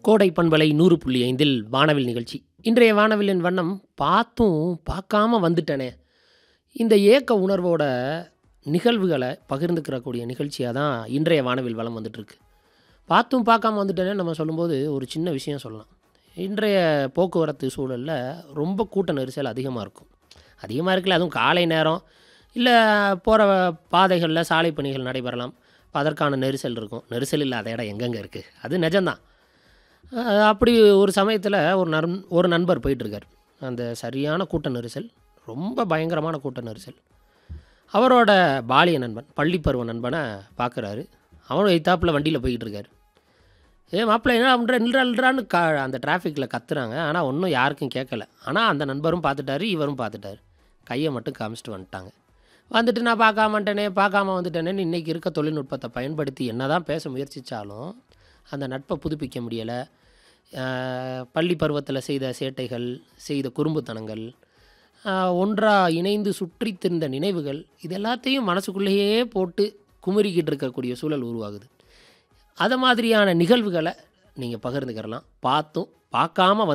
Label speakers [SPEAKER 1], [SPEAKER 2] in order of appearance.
[SPEAKER 1] கோடை பண்பலை நூறு புள்ளி ஐந்தில் வானவில் நிகழ்ச்சி இன்றைய வானவிலின் வண்ணம் பார்த்தும் பார்க்காம வந்துட்டனே இந்த ஏக்க உணர்வோட நிகழ்வுகளை பகிர்ந்துக்கிறக்கூடிய நிகழ்ச்சியாக தான் இன்றைய வானவில் வளம் வந்துட்டுருக்கு பார்த்தும் பார்க்காம வந்துட்டேனே நம்ம சொல்லும்போது ஒரு சின்ன விஷயம் சொல்லலாம் இன்றைய போக்குவரத்து சூழலில் ரொம்ப கூட்ட நெரிசல் அதிகமாக இருக்கும் அதிகமாக இருக்குல்ல அதுவும் காலை நேரம் இல்லை போகிற பாதைகளில் சாலை பணிகள் நடைபெறலாம் அப்ப அதற்கான நெரிசல் இருக்கும் நெரிசல் இல்லாத இடம் எங்கெங்கே இருக்குது அது நிஜம்தான் அஹ் அப்படி ஒரு சமயத்தில் ஒரு நன் ஒரு நண்பர் போயிட்டுருக்கார் அந்த சரியான கூட்ட நெரிசல் ரொம்ப பயங்கரமான கூட்ட நெரிசல் அவரோட பாலிய நண்பன் பள்ளிப்பருவ நண்பனை பார்க்குறாரு அவனும் எய்த்தாப்பில் வண்டியில் போய்கிட்டு இருக்காரு ஏ மாப்பிள்ளை என்ன பண்ணுற நில்றா நில்றான்னு கா அந்த டிராஃபிக்கில் கத்துறாங்க ஆனால் ஒன்றும் யாருக்கும் கேட்கல ஆனால் அந்த நண்பரும் பார்த்துட்டாரு இவரும் பார்த்துட்டாரு கையை மட்டும் காமிச்சிட்டு வந்துட்டாங்க வந்துட்டு நான் பார்க்காம வந்துட்டேனே பார்க்காம வந்துட்டேனேன்னு இன்றைக்கி இருக்க தொழில்நுட்பத்தை பயன்படுத்தி என்ன தான் பேச முயற்சித்தாலும் அந்த நட்பை புதுப்பிக்க முடியலை பள்ளி பருவத்தில் செய்த சேட்டைகள் செய்த குறும்புத்தனங்கள் ஒன்றாக இணைந்து சுற்றி திரிந்த நினைவுகள் இது எல்லாத்தையும் மனசுக்குள்ளேயே போட்டு குமுறிக்கிட்டு இருக்கக்கூடிய சூழல் உருவாகுது அதை மாதிரியான நிகழ்வுகளை நீங்கள் பகிர்ந்துக்கிறலாம் பார்த்தும் பார்க்காம வந்து